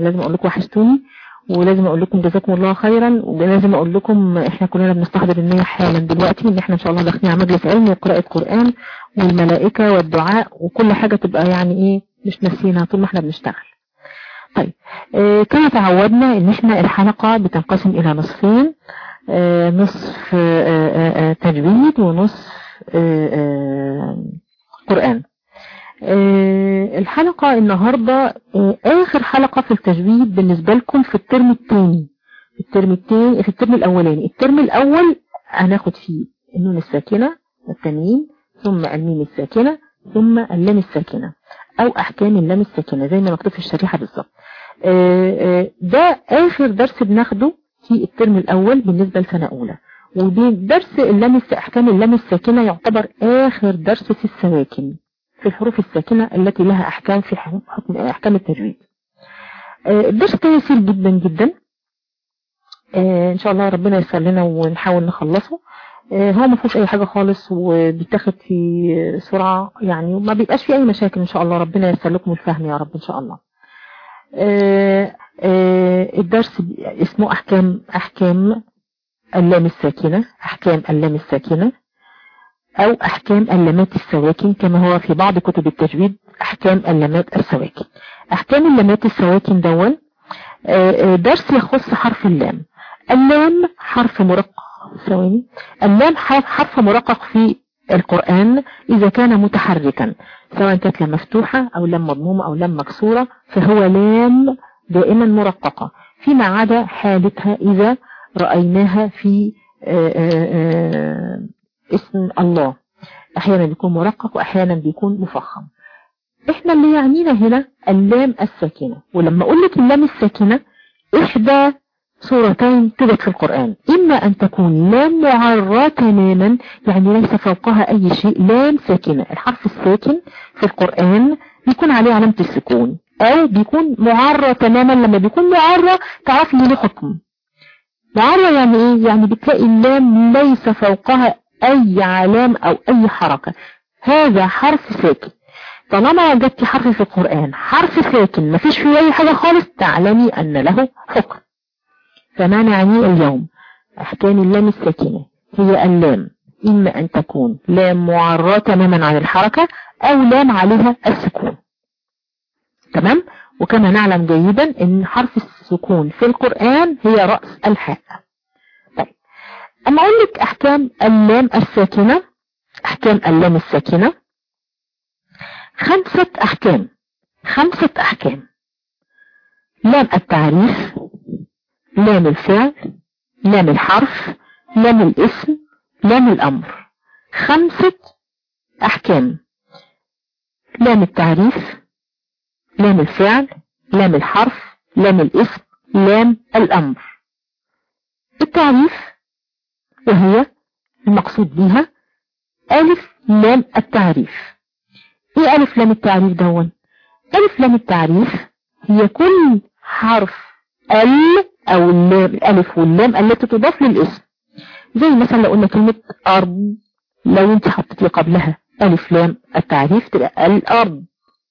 لازم اقول لكم وحشتوني ولازم اقول لكم جزاكم الله خيرا ولازم اقول لكم احنا كلنا بنستحضر النية حالا دلوقتي ان احنا ان شاء الله داخلين على مجلس علم وقراءة قرآن والملائكة والدعاء وكل حاجة تبقى يعني ايه مش ناسينها طول ما احنا بنشتغل طيب اه كما تعودنا ان احنا الحلقة بتنقسم الى نصفين اه نصف اه تجويد ونصف قرآن الحلقة النهاردة آخر حلقة في التجويد بالنسبة لكم في الترم الثاني في الترم الثاني في الترم الأولاني الترم الأول هناخد فيه النون الساكنة التنوين ثم الميم الساكنة ثم اللام الساكنة أو أحكام اللام الساكنة زي ما مكتوب في الشريحة بالظبط ده آخر درس بناخده في الترم الأول بالنسبة لسنة أولى ودرس اللام أحكام اللام الساكنة يعتبر آخر درس في السواكن في الحروف الساكنة التي لها أحكام في حكم أحكام التجويد الدرس ده يسير جدا جدا إن شاء الله ربنا يسر لنا ونحاول نخلصه هو ما فيهوش أي حاجة خالص وبيتاخد في سرعة يعني وما بيبقاش فيه أي مشاكل إن شاء الله ربنا يسر لكم الفهم يا رب إن شاء الله الدرس اسمه أحكام أحكام اللام الساكنة أحكام اللام الساكنة أو أحكام اللامات السواكن كما هو في بعض كتب التجويد أحكام اللامات السواكن أحكام اللامات السواكن دول درس يخص حرف اللام اللام حرف مرقق ثواني اللام حرف مرقق في القرآن إذا كان متحركا سواء كانت لام مفتوحة أو لام مضمومة أو لام مكسورة فهو لام دائما مرققة فيما عدا حالتها إذا رأيناها في آآ آآ اسم الله احيانا بيكون مرقق واحيانا بيكون مفخم احنا اللي يعنينا هنا اللام الساكنة ولما اقول لك اللام الساكنة احدى صورتين توجد في القرآن اما ان تكون لام معرة تماما يعني ليس فوقها اي شيء لام ساكنة الحرف الساكن في القرآن بيكون عليه علامة السكون او بيكون معرة تماما لما بيكون معرة تعرف له حكم معرة يعني ايه يعني بتلاقي اللام ليس فوقها اي علام او اي حركة هذا حرف ساكن طالما وجدت حرف في القرآن حرف ساكن مفيش فيه اي حاجة خالص تعلمي ان له حكم فما نعنيه اليوم احكام اللام الساكنة هي اللام اما ان تكون لام معرة تماما عن الحركة او لام عليها السكون تمام وكما نعلم جيدا ان حرف السكون في القرآن هي رأس الحاء اما اقول لك احكام اللام الساكنة احكام اللام الساكنة خمسة احكام خمسة احكام لام التعريف لام الفعل لام الحرف لام الاسم لام الامر خمسة احكام لام التعريف لام الفعل لام الحرف لام الاسم لام الامر التعريف وهي المقصود بها ألف لام التعريف ايه ألف لام التعريف دون ألف لام التعريف هي كل حرف ال أو اللام الألف واللام التي تضاف للاسم زي مثلا لو قلنا كلمة أرض لو انت حطيتي قبلها ألف لام التعريف تبقى الأرض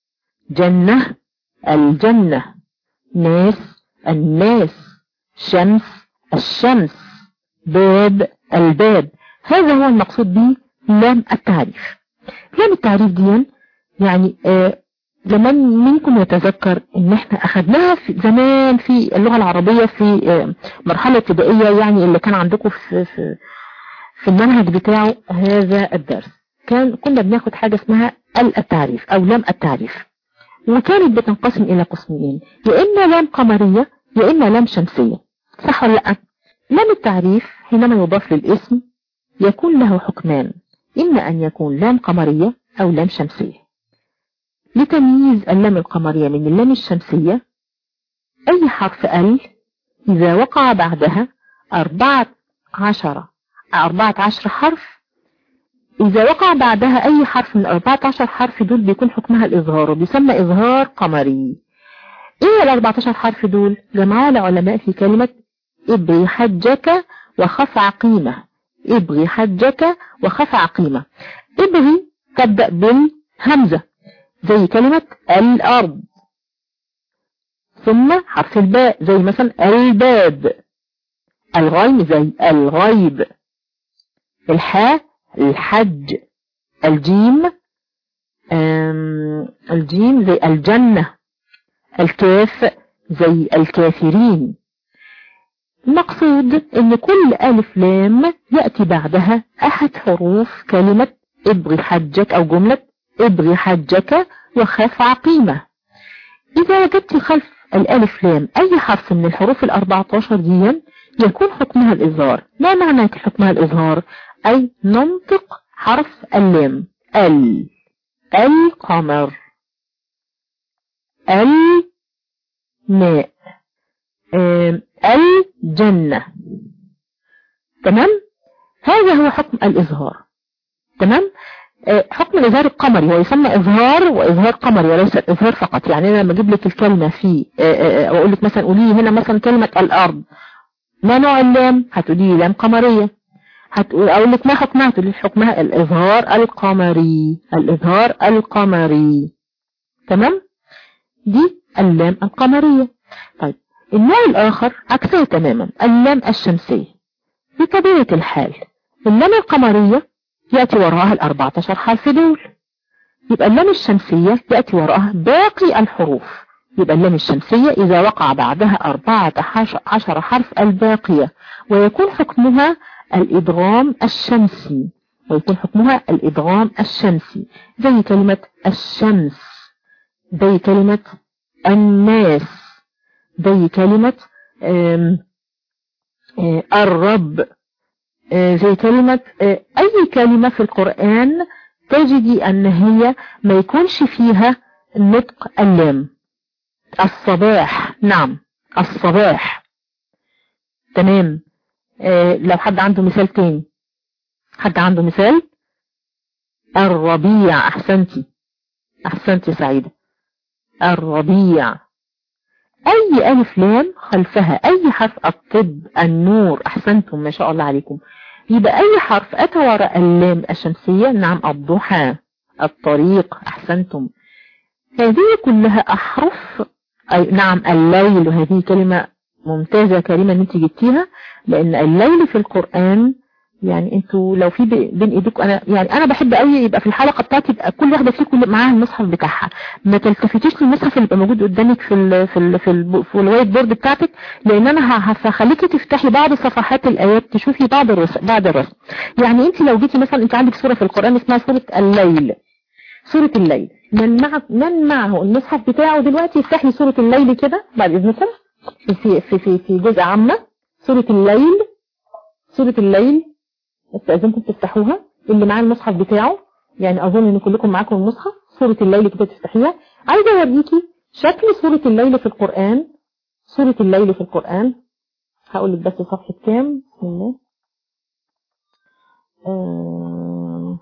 جنة الجنة ناس الناس شمس الشمس باب الباب هذا هو المقصود به لام التعريف لام التعريف دي يعني آه زمان منكم يتذكر ان احنا اخدناها في زمان في اللغة العربية في آه مرحلة ابتدائية يعني اللي كان عندكم في, في, في المنهج بتاعه هذا الدرس كان كنا بناخد حاجة اسمها التعريف او لام التعريف وكانت بتنقسم الى قسمين يا اما لام قمرية يا اما لام شمسية صح ولا لا لام التعريف حينما يضاف للاسم يكون له حكمان إما أن يكون لام قمرية أو لام شمسية لتمييز اللام القمرية من اللام الشمسية أي حرف ال إذا وقع بعدها أربعة عشر أربعة عشر حرف إذا وقع بعدها أي حرف من أربعة عشر حرف دول بيكون حكمها الإظهار وبيسمى إظهار قمري إيه الأربعة عشر حرف دول جمعوا العلماء في كلمة ابغي حجك وخف عقيمة ابغي حجك وخف عقيمة ابغي تبدأ بالهمزة زي كلمة الأرض ثم حرف الباء زي مثلا الباب الغين زي الغيب الحاء الحج الجيم الجيم زي الجنة الكاف زي الكافرين المقصود ان كل الف لام يأتي بعدها احد حروف كلمة ابغي حجك او جملة ابغي حجك وخاف عقيمة اذا وجدت خلف الالف لام اي حرف من الحروف الاربعتاشر دي يكون حكمها الاظهار ما معنى حكمها الاظهار اي ننطق حرف اللام ال القمر الماء الجنة تمام هذا هو حكم الإظهار تمام حكم الإظهار القمري هو يسمى إظهار وإظهار قمري وليس إظهار فقط يعني أنا لما أجيب لك الكلمة في وأقول لك مثلا قولي هنا مثلا كلمة الأرض ما نوع اللام هتقولي لي لام قمرية هتقول أقول لك ما حكمها تقولي حكمها الإظهار القمري الإظهار القمري تمام دي اللام القمرية طيب النوع الآخر عكسه تماما اللام الشمسية بطبيعة الحال اللام القمرية يأتي وراءها الأربعتاشر حرف دول يبقى اللام الشمسية يأتي وراءها باقي الحروف يبقى اللام الشمسية إذا وقع بعدها أربعة عشر حرف الباقية ويكون حكمها الإدغام الشمسي ويكون حكمها الإدغام الشمسي زي كلمة الشمس زي كلمة الناس زي كلمة آم آم الرب زي كلمة أي كلمة في القرآن تجدي أن هي ما يكونش فيها نطق اللام الصباح نعم الصباح تمام لو حد عنده مثال تاني حد عنده مثال الربيع أحسنتي أحسنتي سعيدة الربيع أي ألف لام خلفها أي حرف الطب النور أحسنتم ما شاء الله عليكم يبقى أي حرف أتى وراء اللام الشمسية نعم الضحى الطريق أحسنتم هذه كلها أحرف أي نعم الليل وهذه كلمة ممتازة كريمة ان انت جبتيها لان الليل في القرآن يعني انتوا لو في بين ايديكم انا يعني انا بحب قوي يبقى في الحلقه بتاعتي يبقى كل واحده فيكم معاها المصحف بتاعها ما تلتفتيش للمصحف اللي يبقى موجود قدامك في ال في ال في, ال في الوايت بورد بتاعتك لان انا هخليكي تفتحي بعض صفحات الايات تشوفي بعض الرسم بعض الرسم يعني انت لو جيتي مثلا انت عندك سوره في القران اسمها سوره الليل سوره الليل من مع من معه المصحف بتاعه دلوقتي يفتح لي سوره الليل كده بعد اذنكم في في في في جزء عامه سوره الليل سوره الليل استأذنكم تفتحوها اللي معاه المصحف بتاعه يعني اظن ان كلكم معاكم المصحف سورة الليل كده تفتحيها عايزة اوريكي شكل سورة الليل في القرآن سورة الليل في القرآن هقول لك بس صفحة كام بسم الله آه...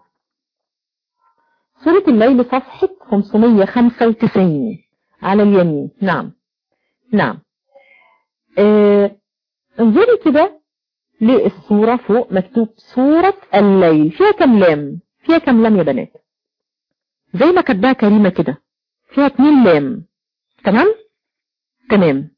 سورة الليل صفحة 595 على اليمين نعم نعم آه... انظري كده للصورة فوق مكتوب سورة الليل فيها كم لام فيها كم لام يا بنات زي ما كتبها كريمة كده فيها اتنين لام تمام تمام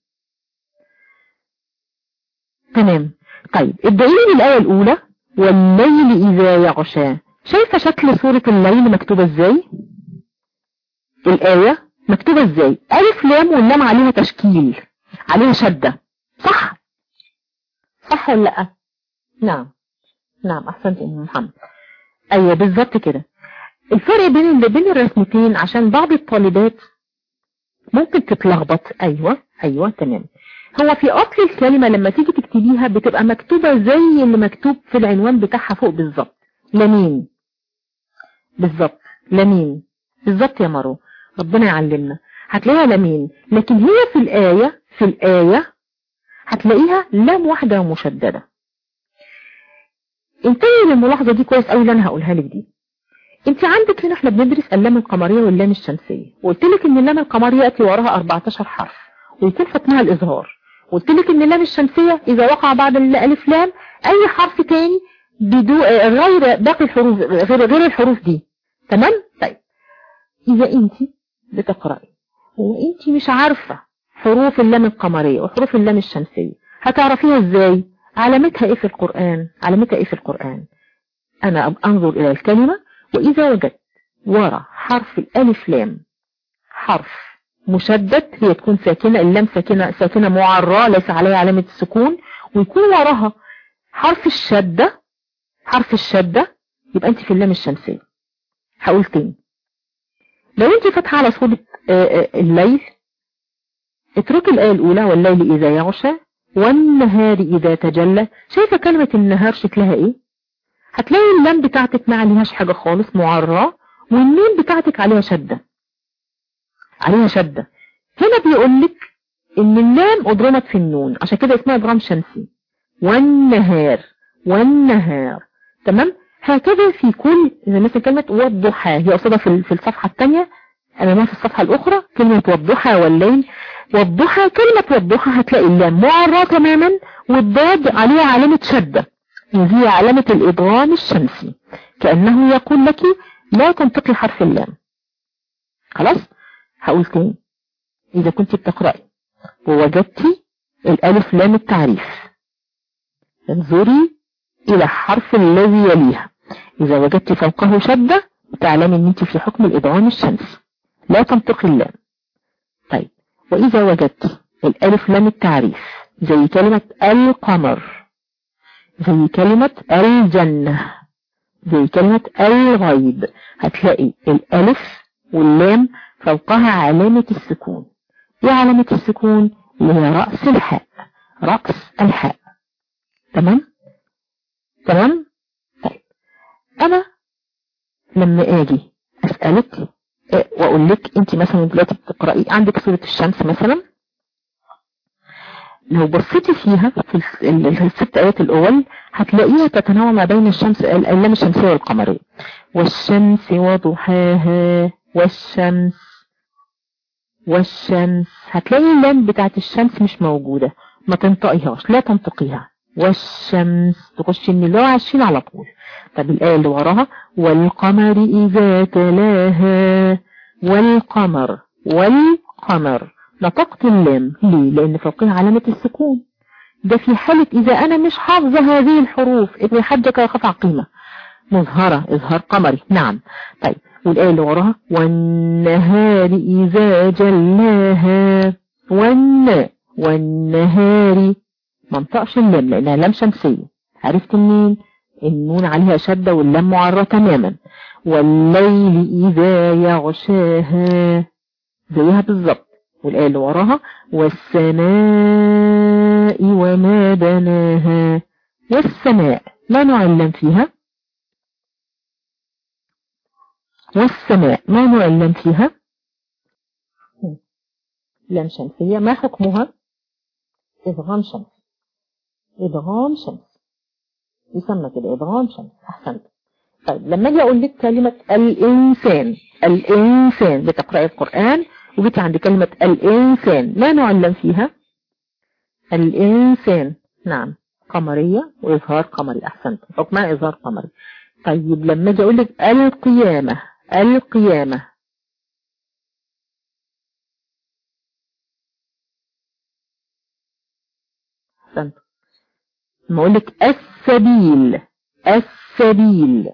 تمام طيب الدليل الآية الأولى والليل إذا يغشى شايفة شكل سورة الليل مكتوبة ازاي الآية مكتوبة ازاي ألف لام واللام عليها تشكيل عليها شدة صح صح ولا لا نعم نعم احسنت ام محمد ايوه بالظبط كده الفرق بين بين الرسمتين عشان بعض الطالبات ممكن تتلخبط ايوه ايوه تمام هو في اصل الكلمة لما تيجي تكتبيها بتبقى مكتوبة زي اللي مكتوب في العنوان بتاعها فوق بالظبط لمين بالظبط لمين بالظبط يا مارو ربنا يعلمنا هتلاقيها لمين لكن هي في الآية في الآية هتلاقيها لام واحدة مشددة انتبهي للملاحظة دي كويس قوي اللي انا هقولها لك دي انت عندك هنا احنا بندرس اللام القمرية واللام الشمسية وقلت لك ان اللام القمرية يأتي وراها 14 حرف ويكون حكمها الاظهار قلت لك ان اللام الشمسية اذا وقع بعد الالف لام اي حرف تاني بدون غير باقي الحروف غير غير الحروف دي تمام طيب اذا انت بتقرأي وانت مش عارفة حروف اللام القمرية وحروف اللام الشمسية هتعرفيها ازاي علامتها ايه في القرآن علامتها ايه في القرآن انا انظر الى الكلمة واذا وجدت ورا حرف الالف لام حرف مشدد هي تكون ساكنة اللام ساكنة ساكنة معرة ليس عليها علامة السكون ويكون وراها حرف الشدة حرف الشدة يبقى انت في اللام الشمسية هقول تاني لو انت فاتحة على سورة الليل اترك الآية الأولى والليل إذا يغشى والنهار إذا تجلى شايفة كلمة النهار شكلها ايه هتلاقي اللام بتاعتك ما عليهاش حاجة خالص معرة والنين بتاعتك عليها شدة عليها شدة هنا بيقولك ان اللام اضرمت في النون عشان كده اسمها ادغام شمسي والنهار والنهار تمام هكذا في كل زي مثلا كلمة والضحى هي قصدها في الصفحة الثانية امامها في الصفحة الاخرى كلمة والضحى والليل والضحى كلمة والضحى هتلاقي اللام معرة تماما والضاد عليها علامة شدة وهي علامة الادغام الشمسي كأنه يقول لك لا تنطقي حرف اللام خلاص هقول تاني اذا كنت بتقرأي ووجدتي الالف لام التعريف انظري الى الحرف الذي يليها اذا وجدت فوقه شدة تعلمي ان انت في حكم الادغام الشمسي لا تنطقي اللام طيب واذا وجدت الالف لام التعريف زي كلمة القمر زي كلمة الجنة زي كلمة الغيب هتلاقي الالف واللام فوقها علامة السكون ايه علامة السكون اللي هي رأس الحاء رأس الحاء تمام تمام طيب انا لما اجي اسألك واقول لك انت مثلا دلوقتي بتقرأي عندك سورة الشمس مثلا لو بصيتي فيها في الست ايات الاول هتلاقيها تتنوع ما بين الشمس اللام الشمسية والقمرية والشمس وضحاها والشمس والشمس هتلاقي اللام بتاعت الشمس مش موجودة ما تنطقيهاش لا تنطقيها والشمس تخش من اللي هو عشرين على طول طب الآية اللي وراها والقمر إذا تلاها والقمر والقمر نطقت اللام ليه لأن فوقها علامة السكون ده في حالة إذا أنا مش حافظة هذه الحروف ابن حجك يخاف عقيمة مظهرة إظهار قمري نعم طيب والآية اللي وراها والنهار إذا جلاها والن والنهار ما انطقش اللام لأنها لام شمسية عرفت منين النون عليها شدة واللام معرة تماما والليل إذا يغشاها زيها بالظبط والآية اللي وراها والسماء وما بناها والسماء ما نعلم فيها والسماء ما نعلم فيها لام شمسية ما حكمها إدغام شمس إدغام شمس يسمى كده إدغام شمس أحسنت طيب لما أجي أقول لك كلمة الإنسان الإنسان بتقرأي القرآن وجيت عند كلمة الإنسان ما نعلم فيها الإنسان نعم قمرية وإظهار قمري أحسنت حكمها إظهار قمري طيب لما أجي أقول لك القيامة القيامة أحسنت لما أقول لك السبيل السبيل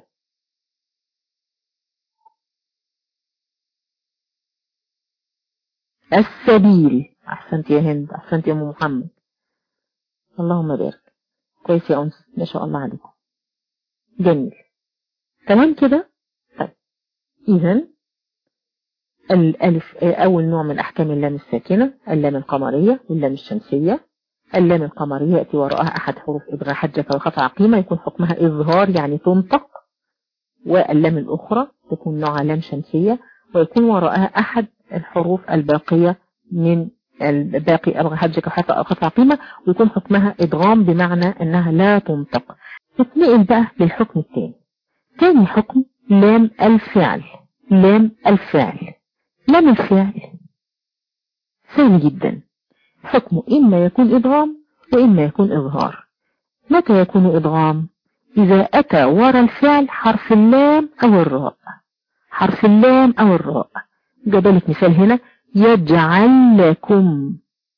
السبيل أحسنت يا هند أحسنت يا أم محمد اللهم بارك كويس يا أنس ما شاء الله عليكم جميل تمام كده طيب إذا الألف أول نوع من أحكام اللام الساكنة اللام القمرية واللام الشمسية اللام القمرية يأتي وراءها أحد حروف إبغاء حجة وخفع عقيمة يكون حكمها إظهار يعني تنطق واللام الأخرى تكون نوع لام شمسية ويكون وراءها أحد الحروف الباقية من الباقي أبغى حجك وخفع عقيمة ويكون حكمها إدغام بمعنى أنها لا تنطق نتنقل بقى للحكم الثاني ثاني حكم لام الفعل لام الفعل لام الفعل سهل جدا حكمه إما يكون إدغام وإما يكون إظهار متى يكون إدغام إذا أتى وراء الفعل حرف اللام أو الراء حرف اللام أو الراء جبلت مثال هنا يجعل لكم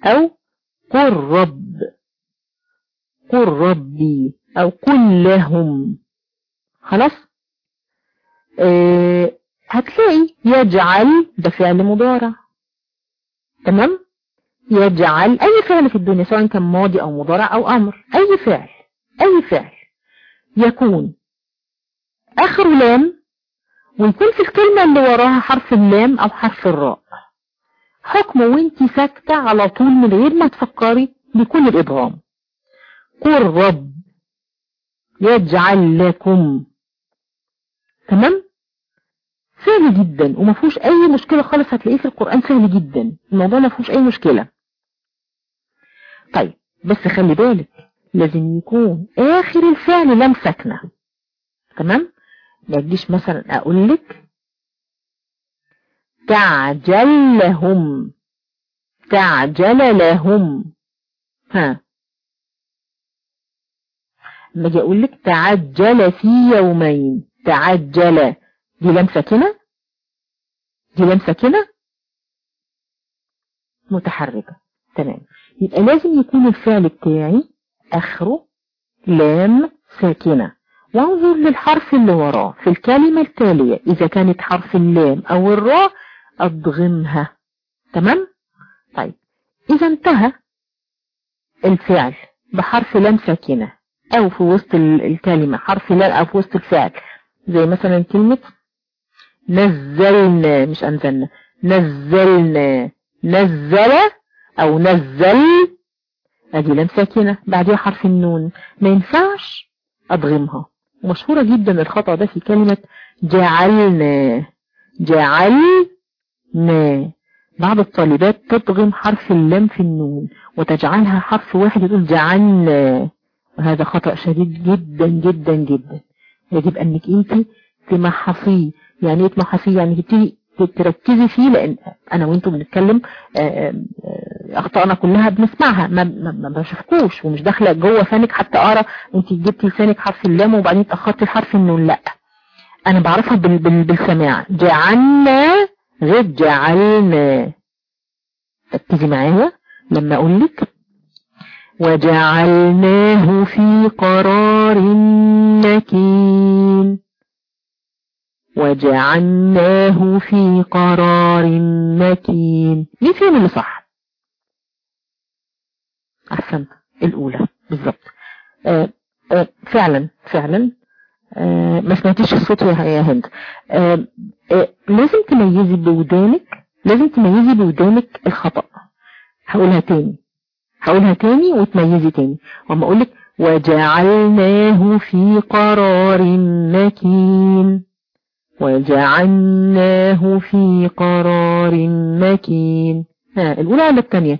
او قل رب قل ربي او قل لهم خلاص آه هتلاقي يجعل ده فعل مضارع تمام يجعل اي فعل في الدنيا سواء كان ماضي او مضارع او امر اي فعل اي فعل يكون اخر لام ويكون في الكلمة اللي وراها حرف اللام او حرف الراء حكم وانت ساكتة على طول من غير ما تفكري بيكون الادغام قل رب يجعل لكم تمام سهل جدا وما فيهوش اي مشكلة خالص هتلاقيه في القرآن سهل جدا الموضوع ما فيهوش اي مشكلة طيب بس خلي بالك لازم يكون اخر الفعل لم ساكنة تمام ما تجيش مثلا اقول لك تعجل لهم تعجل لهم ها لما اجي اقول لك تعجل في يومين تعجل دي لام ساكنه دي لام ساكنه متحركه تمام يبقى لازم يكون الفعل بتاعي اخره لام ساكنه وانظر للحرف اللي وراه في الكلمة التالية إذا كانت حرف اللام أو الراء أضغمها تمام؟ طيب إذا انتهى الفعل بحرف لام ساكنة أو في وسط الكلمة حرف لام أو في وسط الفعل زي مثلا كلمة نزلنا مش أنزلنا نزلنا نزل أو نزل أدي لام ساكنة بعدها حرف النون ما ينفعش أضغمها مشهورة جدا الخطأ ده في كلمة جعلنا جعلنا بعض الطالبات تضغم حرف اللام في النون وتجعلها حرف واحد تقول جعلنا وهذا خطأ شديد جدا جدا جدا يجب انك انت تمحصيه يعني ايه تمحصيه يعني تبتدي تركزي فيه لان انا وانتم بنتكلم اخطائنا كلها بنسمعها ما, ما, ما بشوفكوش ومش داخله جوه فانك حتى اقرا انت جبتي لسانك حرف اللام وبعدين اتاخرتي الحرف النون لا انا بعرفها بال بال بالسماع جعلنا غير جعلنا ركزي معايا لما اقول لك وجعلناه في قرار مكين وجعلناه في قرار مكين مين فيهم اللي صح احسنت الاولى بالظبط آه آه فعلا فعلا آه ما سمعتيش الصوت يا هند آه آه لازم تميزي بودانك لازم تميزي بودانك الخطأ هقولها تاني هقولها تاني وتميزي تاني وما اقولك وجعلناه في قرار مكين وجعلناه في قرار مكين ها الأولى ولا الثانية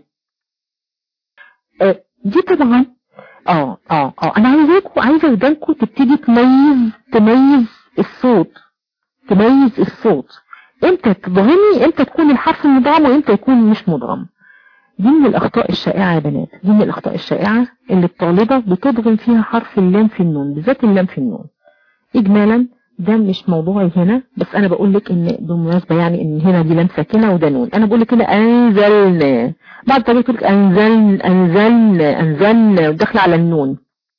آه دي طبعا اه اه اه انا عايزاكم عايزه ودانكم تبتدي تميز تميز الصوت تميز الصوت امتى تضغمي امتى تكون الحرف مدغم وامتى يكون مش مدغم دي من الاخطاء الشائعه يا بنات دي من الاخطاء الشائعه اللي الطالبه بتضغم فيها حرف اللام في النون بالذات اللام في النون اجمالا ده مش موضوعي هنا بس انا بقول لك ان بالمناسبه يعني ان هنا دي لام ساكنه وده نون انا بقول لك كده انزلنا بعد طريقه تقول لك انزلنا انزلنا انزلنا وداخله على النون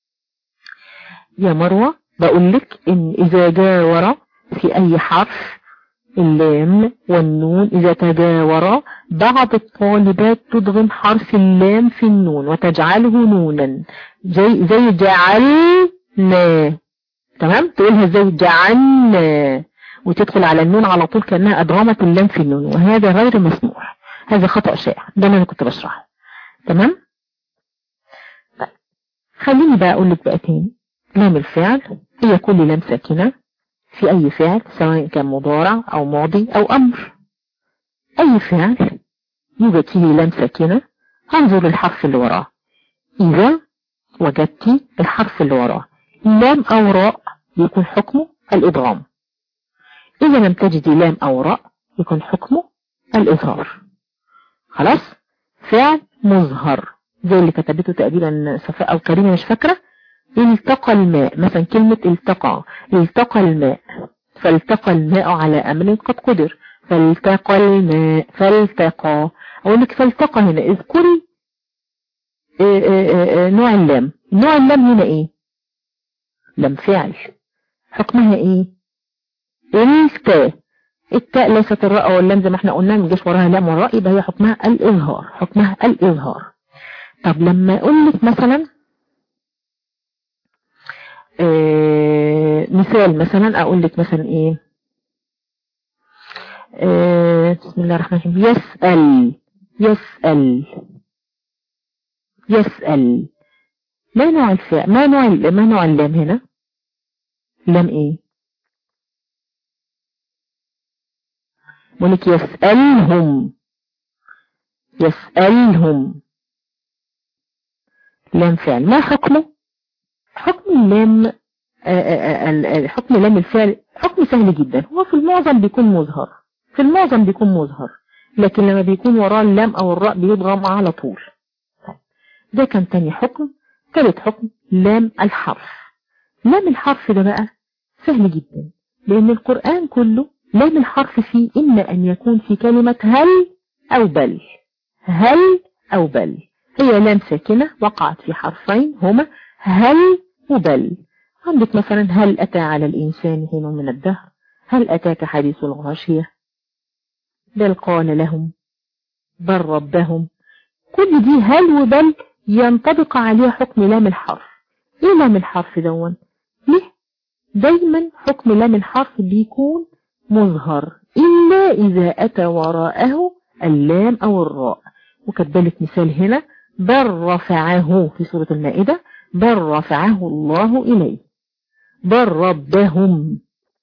يا مروه بقول لك ان اذا جاور في اي حرف اللام والنون اذا تجاورا بعض الطالبات تضغم حرف اللام في النون وتجعله نونا زي زي جعلنا تمام تقولها ازاي جعلنا وتدخل على النون على طول كأنها أدغمت اللام في النون وهذا غير مسموح هذا خطأ شائع ده اللي أنا كنت بشرحه تمام طيب. خليني بقى أقول لك بقى تاني لام الفعل هي كل لام ساكنة في أي فعل سواء كان مضارع أو ماضي أو أمر أي فعل يوجد فيه لام ساكنة هنظر الحرف اللي وراه إذا وجدت الحرف اللي وراه لام أو راء يكون حكمه الإدغام إذا لم تجدي لام أو راء يكون حكمه الإظهار خلاص فعل مظهر زي اللي كتبته تقريبا صفاء أو كريمة مش فاكرة التقى الماء مثلا كلمة التقى التقى الماء فالتقى الماء على أمر قد قدر فالتقى الماء فالتقى أقول لك فالتقى هنا اذكري نوع اللام نوع اللام هنا ايه لم فعل حكمها ايه التاء التاء ليست الراء واللام زي ما احنا قلنا ما جاش وراها لام والراء يبقى هي حكمها الاظهار حكمها الاظهار طب لما اقول لك مثلا آه مثال مثلا اقول لك مثلا ايه آه بسم الله الرحمن الرحيم يسأل يسأل يسأل ما نوع الفاء ما نوع ما نوع اللام هنا لام ايه ملك يسألهم يسألهم لام فعل ما حكمه حكم اللام حكم لام الفعل حكم سهل جدا هو في المعظم بيكون مظهر في المعظم بيكون مظهر لكن لما بيكون وراه اللام او الراء بيضغم على طول ده كان تاني حكم ثالث حكم لام الحرف لام الحرف ده بقى سهل جدا لان القرآن كله لام الحرف فيه اما ان يكون في كلمة هل او بل هل او بل هي لام ساكنة وقعت في حرفين هما هل وبل عندك مثلا هل أتى على الإنسان حين من الدهر هل أتاك حديث الغاشية بل قال لهم بل ربهم كل دي هل وبل ينطبق عليها حكم لام الحرف ايه لام الحرف دون ليه دايما حكم لام الحرف بيكون مظهر إلا إذا أتى وراءه اللام أو الراء وكذلك مثال هنا بل رفعه في سورة المائدة بل رفعه الله إليه بل ربهم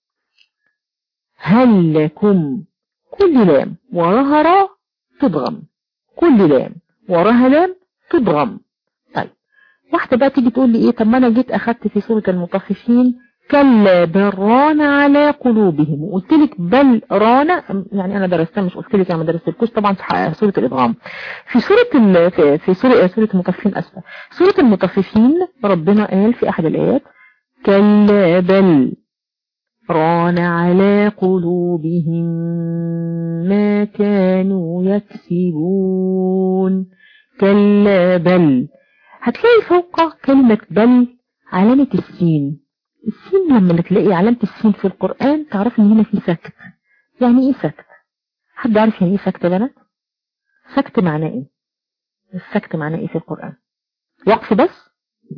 هل لكم كل لام وراها راء تضغم كل لام وراها لام تضغم طيب واحدة بقى تيجي تقول لي ايه طب ما انا جيت اخدت في سورة المطففين كلا بل ران على قلوبهم وقلت لك بل ران يعني انا درستها مش قلت لك انا ما درستلكوش طبعا في سوره الادغام في سوره في, في سوره سوره المطففين اسفه سوره المطففين ربنا قال في احد الايات كلا بل ران على قلوبهم ما كانوا يكسبون كلا بل هتلاقي فوق كلمة بل علامة السين السين لما تلاقي علامة السين في القرآن تعرف ان هنا في سكت يعني ايه سكت حد عارف يعني ايه سكت يا بنات سكت معناه ايه السكت معناه ايه في القرآن وقف بس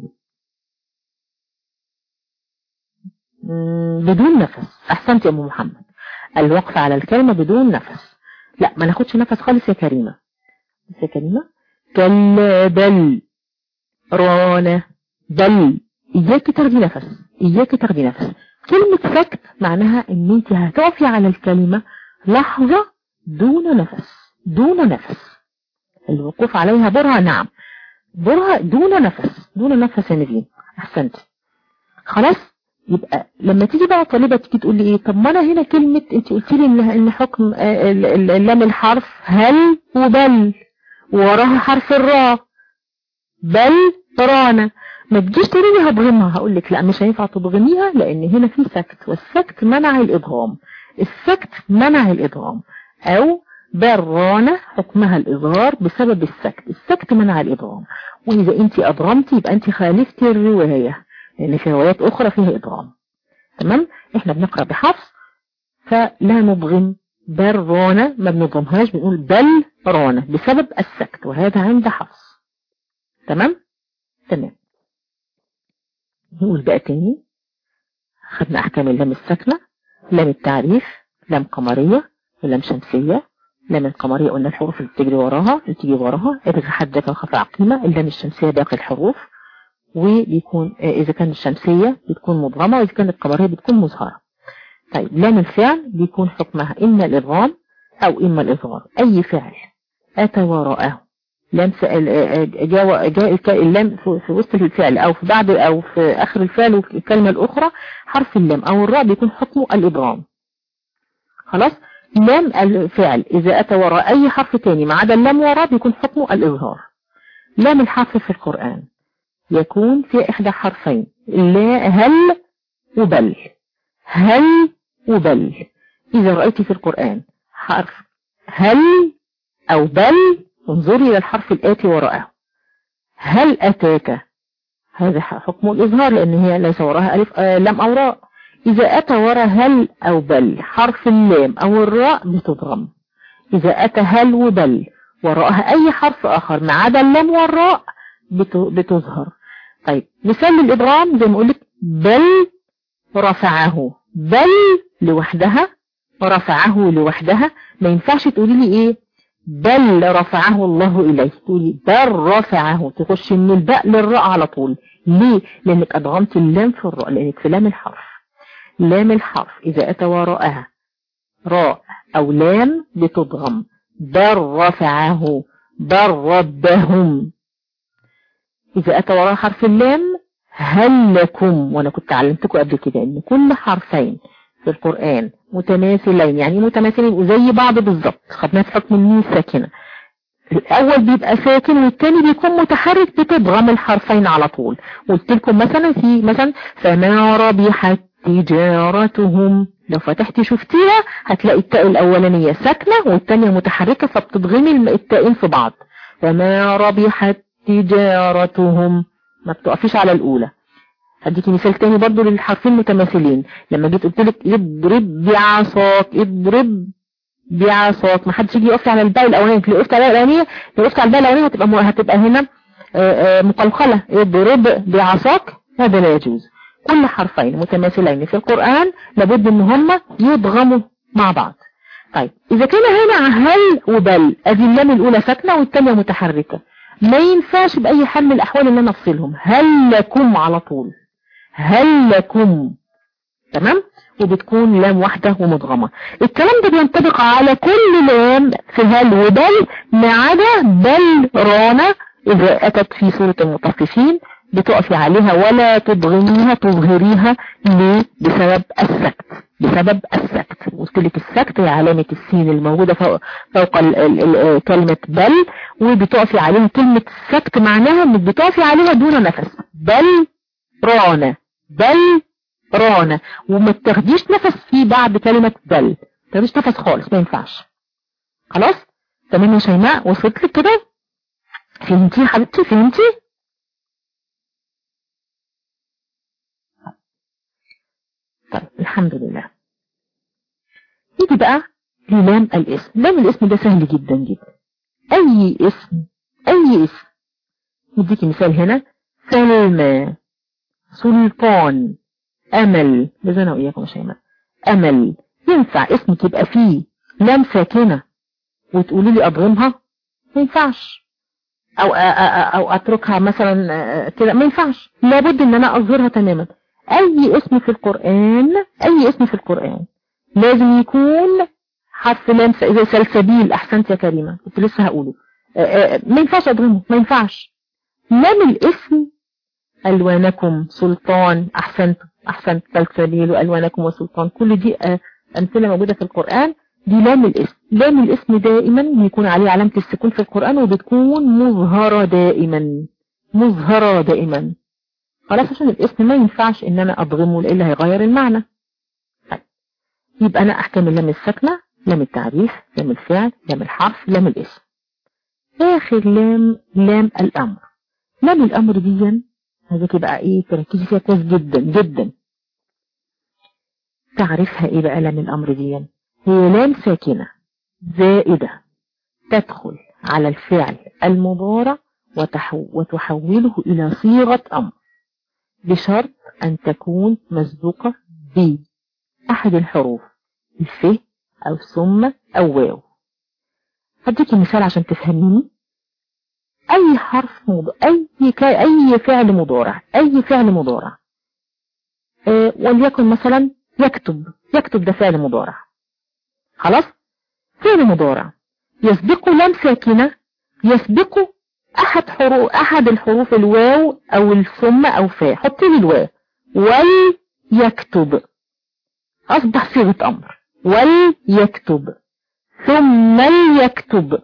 بدون نفس احسنت يا ام محمد الوقف على الكلمة بدون نفس لا ما ناخدش نفس خالص يا كريمة يا كريمة كلا بل رانة بل إياك تاخدي نفس إياك تاخدي نفس كلمة سكت معناها إن أنت هتقفي على الكلمة لحظة دون نفس دون نفس الوقوف عليها برهة نعم برهة دون نفس دون نفس يا نبيل أحسنت خلاص يبقى لما تيجي بقى طالبة تيجي تقول لي ايه طب ما انا هنا كلمة انت قلت لي ان ان حكم اللام الحرف هل وبل وراها حرف الراء بل رانا ما تجيش تقولي لي هضغمها هقول لك لا مش هينفع تضغميها لان هنا في سكت والسكت منع الادغام السكت منع الادغام او برانا حكمها الاظهار بسبب السكت السكت منع الادغام واذا انت ادغمتي يبقى انت خالفتي الرواية لان في روايات اخرى فيها ادغام تمام احنا بنقرأ بحفص فلا نضغم برانا ما بنضغمهاش بنقول بل رانا بسبب السكت وهذا عند حفص تمام تمام نقول بقى تاني خدنا احكام اللام الساكنة لام التعريف لام قمرية ولام شمسية لام القمرية قلنا الحروف اللي بتجري وراها اللي تيجي وراها ابغى حدك خفى عقيمة اللام الشمسية باقي الحروف وبيكون اذا كانت الشمسية بتكون مضغمة واذا كانت القمرية بتكون مظهرة طيب لام الفعل بيكون حكمها اما الادغام او اما الاظهار اي فعل اتى وراءه لام جاء جاء اللام في وسط الفعل او في بعد او في اخر الفعل وفي الكلمة الاخرى حرف اللام او الراء بيكون حكمه الادغام خلاص لام الفعل اذا اتى وراء اي حرف تاني ما عدا اللام وراء بيكون حكمه الاظهار لام الحرف في القرآن يكون في احدى حرفين لا هل وبل هل وبل اذا رأيت في القرآن حرف هل او بل انظري إلى الحرف الآتي وراءه هل أتاك هذا حكم الإظهار لأن هي ليس وراها ألف آه لم أو راء إذا أتى وراء هل أو بل حرف اللام أو الراء بتضغم إذا أتى هل وبل وراءها أي حرف آخر ما عدا اللام والراء بتظهر طيب مثال للإضغام زي ما قلت بل رفعه بل لوحدها رفعه لوحدها ما ينفعش تقولي لي ايه بل رفعه الله إليه تقولي بل رفعه تخش من الباء للراء على طول ليه لانك ادغمت اللام في الراء لانك في لام الحرف لام الحرف اذا اتى وراءها راء او لام بتضغم بل رفعه بل ردهم اذا اتى وراء حرف اللام هل لكم وانا كنت علمتكم قبل كده ان كل حرفين في القرآن متماثلين يعني متماثلين وزي بعض بالظبط خدناه في حكم الميم ساكنة الاول بيبقى ساكن والتاني بيكون متحرك بتضغم الحرفين على طول قلت لكم مثلا في مثلا فما ربحت تجارتهم لو فتحتي شفتيها هتلاقي التاء الاولانية ساكنة والتانية متحركة فبتضغمي التاءين في بعض فما ربحت تجارتهم ما بتقفيش على الاولى هديكي مثال تاني برضو للحرفين متماثلين لما جيت قلت لك اضرب بعصاك اضرب بعصاك ما حدش يجي يقف على الباء الاولانيه لو وقفت على الباء الاولانيه لو وقفت على الباء الاولانيه هتبقى هتبقى هنا مقلقله اضرب بعصاك هذا لا يجوز كل حرفين متماثلين في القرآن لابد ان هما يضغموا مع بعض طيب اذا كان هنا هل وبل ادي اللام الاولى ساكنه والثانيه متحركه ما ينفعش باي حال من الاحوال ان انا افصلهم هل لكم على طول هل لكم تمام وبتكون لام واحدة ومدغمة الكلام ده بينطبق على كل لام في هل وبل ما عدا بل رانا إذا أتت في سورة المطففين بتقفي عليها ولا تضغميها تظهريها ليه بسبب السكت بسبب السكت قلت لك السكت هي علامة السين الموجودة فوق, فوق ال ال ال كلمة بل وبتقفي عليها كلمة السكت معناها انك بتقفي عليها دون نفس بل رانا بل رانا وما تاخديش نفس فيه بعد كلمة بل ما تاخديش نفس خالص ما ينفعش خلاص تمام يا شيماء وصلت لك كده فهمتي حبيبتي فهمتي طيب الحمد لله يجي بقى للام الاسم لام الاسم ده سهل جدا جدا اي اسم اي اسم نديكي مثال هنا سلمى سلطان امل لازم وإياكم يا شيماء امل ينفع اسمك يبقى فيه لام ساكنة وتقولي لي اضغمها ما ينفعش او او اتركها مثلا كده ما ينفعش لابد ان انا اظهرها تماما اي اسم في القرآن اي اسم في القرآن لازم يكون حرف لام زي سلسبيل احسنت يا كريمة كنت لسه هقوله ما ينفعش اضغمه ما ينفعش لام الاسم الوانكم سلطان احسنت احسنت سلسبيل والوانكم وسلطان كل دي امثله موجوده في القرآن دي لام الاسم لام الاسم دائما بيكون عليه علامة السكون في القرآن وبتكون مظهرة دائما مظهرة دائما خلاص عشان الاسم ما ينفعش ان انا اضغمه لإلا هيغير المعنى طيب. يبقى انا احكم اللام الساكنة لام التعريف لام الفعل لام الحرف لام الاسم اخر لام لام الامر لام الامر دي هذاك بقى ايه تركزي فيها كويس جدا جدا تعرفها ايه بقى لام الامر دي هي لام ساكنة زائدة تدخل على الفعل المضارع وتحوله إلى صيغة أمر بشرط أن تكون مسبوقة بأحد الحروف الف أو ثم أو واو هديكي مثال عشان تفهميني أي حرف مضارع أي, أي فعل مضارع أي فعل مضارع أه وليكن مثلا يكتب يكتب ده فعل مضارع خلاص فعل مضارع يسبقه لام ساكنة يسبقه احد حروف احد الحروف الواو او الثم او فاء حطي لي الواو وليكتب اصبح صيغه امر وليكتب ثم ليكتب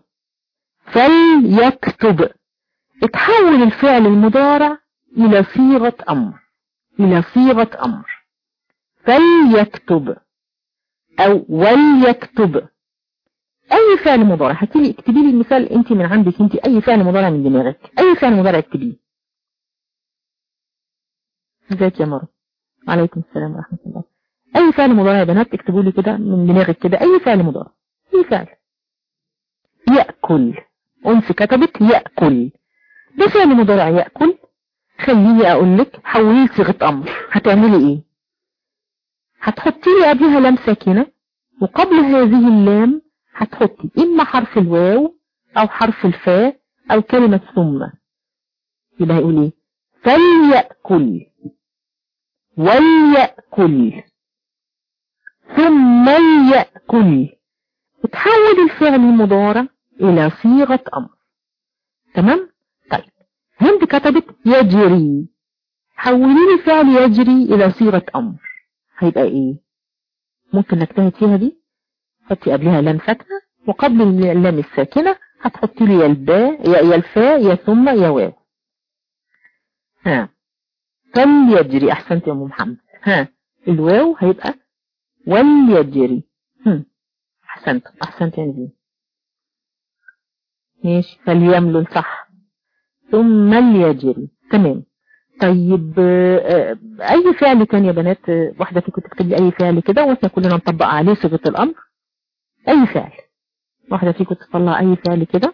فليكتب اتحول الفعل المضارع الى صيغه امر الى صيغه امر فليكتب او وليكتب اي فعل مضارع هتيجي اكتبي لي المثال انت من عندك انت اي فعل مضارع من دماغك اي فعل مضارع اكتبيه ازيك يا مرة وعليكم السلام ورحمة الله اي فعل مضارع يا بنات اكتبوا لي كده من دماغك كده اي فعل مضارع اي فعل يأكل انس كتبت يأكل ده فعل مضارع يأكل خليني اقول لك حولي صيغة امر هتعملي ايه هتحطي لي قبلها لام ساكنة وقبل هذه اللام هتحطي اما حرف الواو او حرف الفاء او كلمة ثم يبقى هيقول ايه فليأكل وليأكل ثم يأكل تحول الفعل المضارع الى صيغة امر تمام طيب هند كتبت يجري حولي لي فعل يجري الى صيغة امر هيبقى ايه ممكن نجتهد فيها دي حطي قبلها لام ساكنة وقبل اللام الساكنة هتحطي لي يا الباء يا الفاء يا ثم يا واو ها فليجري احسنت يا ام محمد ها الواو هيبقى وليجري هم. احسنت احسنت يا نبيل ماشي فليملل صح ثم ليجري تمام طيب اي فعل تاني يا بنات واحدة فيكم تكتب لي اي فعل كده واحنا كلنا نطبق عليه صيغة الامر اي فعل واحدة فيكم تطلع اي فعل كده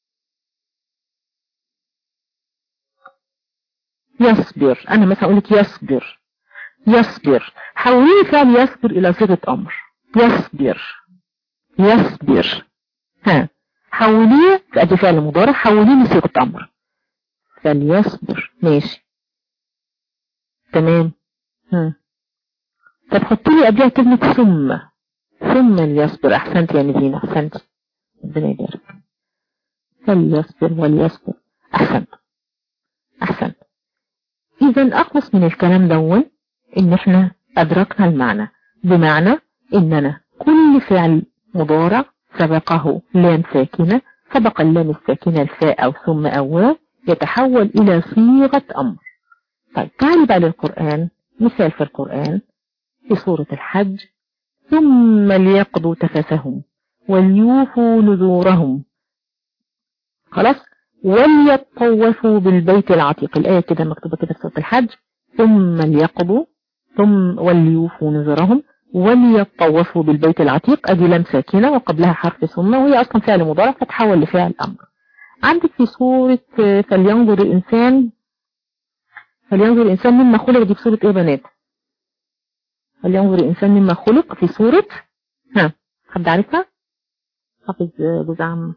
يصبر انا مثلا اقول لك يصبر يصبر حولي فعل يصبر الى صيغة امر يصبر يصبر ها حوليه ادي فعل مضارع حوليه لصيغة امر فليصبر ماشي تمام ها طب حطي لي قبلها كلمة ثم ثم ليصبر احسنت يا نبينا احسنت ربنا يبارك فليصبر وليصبر احسنت احسنت اذا اخلص من الكلام دون ان احنا ادركنا المعنى بمعنى اننا كل فعل مضارع سبقه لام ساكنة سبق اللام الساكنة الفاء او ثم او يتحول الى صيغة امر طيب تعالي بقى للقرآن مثال في القرآن في سورة الحج ثم ليقضوا تفسهم وليوفوا نذورهم خلاص وليطوفوا بالبيت العتيق الآية كده مكتوبة كده في سورة الحج ثم ليقضوا ثم وليوفوا نذورهم وليطوفوا بالبيت العتيق ادي لام ساكنة وقبلها حرف ثم وهي اصلا فعل مضارع فتحول لفعل امر عندك في سورة فلينظر الانسان فلينظر الانسان مما خلق دي في سورة ايه بنات فلينظر الانسان مما خلق في سورة ها حد عارفها حافظ جزء عام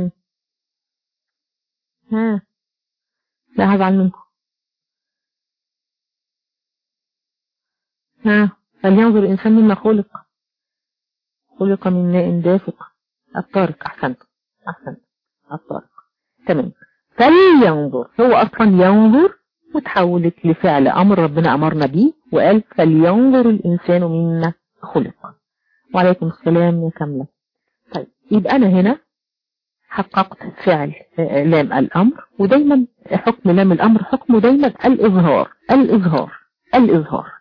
ها لا هزعل منكم ها فلينظر الإنسان مما خلق خلق من ماء دافق الطارق أحسنت أحسنت الطارق تمام فلينظر هو أصلا ينظر وتحولت لفعل أمر ربنا أمرنا به وقال فلينظر الإنسان مما خلق وعليكم السلام يا كاملة طيب يبقى أنا هنا حققت فعل لام الأمر ودايما حكم لام الأمر حكمه دايما الإظهار الإظهار الإظهار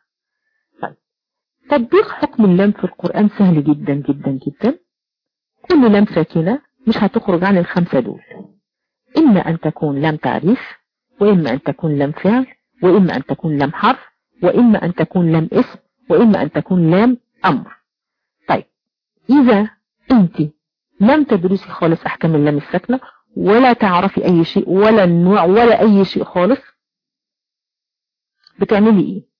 تطبيق حكم اللام في القرآن سهل جدا جدا جدا كل لام ساكنة مش هتخرج عن الخمسة دول إما أن تكون لام تعريف وإما أن تكون لام فعل وإما أن تكون لام حرف وإما أن تكون لام اسم وإما أن تكون لام أمر طيب إذا أنت لم تدرسي خالص أحكام اللام الساكنة ولا تعرفي أي شيء ولا النوع ولا أي شيء خالص بتعملي إيه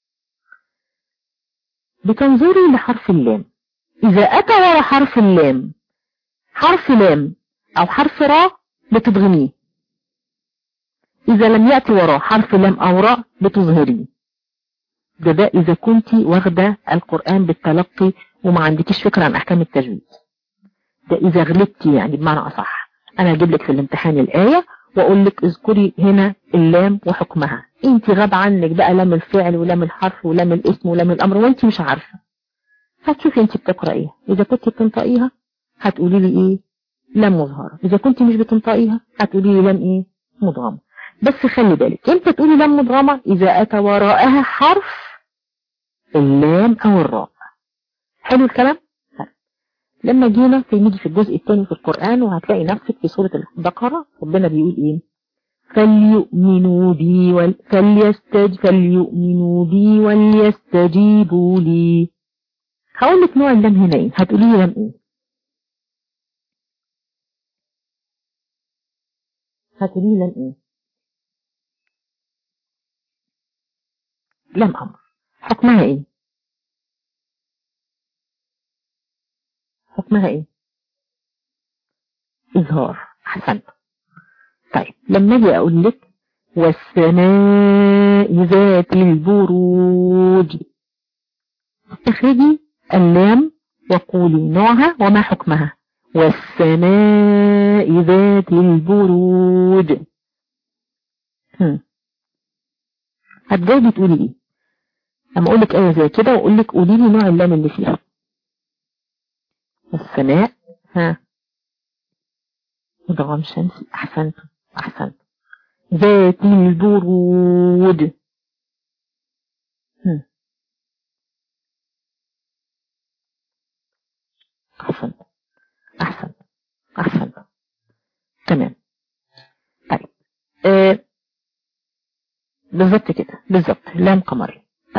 بتنظري لحرف اللام إذا أتى ورا حرف اللام حرف لام أو حرف را بتضغميه إذا لم يأتي وراه حرف لام أو را بتظهريه ده ده إذا كنت واخدة القرآن بالتلقي وما عندكيش فكرة عن أحكام التجويد ده إذا غلبتي يعني بمعنى أصح أنا أجيب لك في الامتحان الآية وأقول لك اذكري هنا اللام وحكمها انت غاب عنك بقى لام الفعل ولام الحرف ولام الاسم ولام الامر وانت مش عارفة هتشوفي انت بتقرأيها اذا كنت بتنطقيها هتقولي لي ايه لام مظهرة اذا كنت مش بتنطقيها هتقولي لي لام ايه مدغمة بس خلي بالك امتى تقولي لام مدغمة اذا اتى وراءها حرف اللام او الراء حلو الكلام لما جينا في نيجي في الجزء الثاني في القرآن وهتلاقي نفسك في سورة البقرة ربنا بيقول ايه فليؤمنوا بي وال... فليستج فليؤمنوا بي وليستجيبوا لي هقول لك نوع اللام هنا ايه هتقولي لي لام ايه هتقولي لي لام ايه لام امر حكمها ايه حكمها ايه اظهار احسنت طيب لما اجي اقول لك والسماء ذات البروج استخرجي اللام وقولي نوعها وما حكمها والسماء ذات البروج هم. هتجاوبي تقولي ايه لما اقول لك ايه زي كده واقول لك قولي لي نوع اللام اللي فيها السماء ها ادغام شمسي احسنت احسنت ذات البرود هم. احسنت احسنت احسنت تمام طيب آه. بالظبط كده بالظبط لام قمري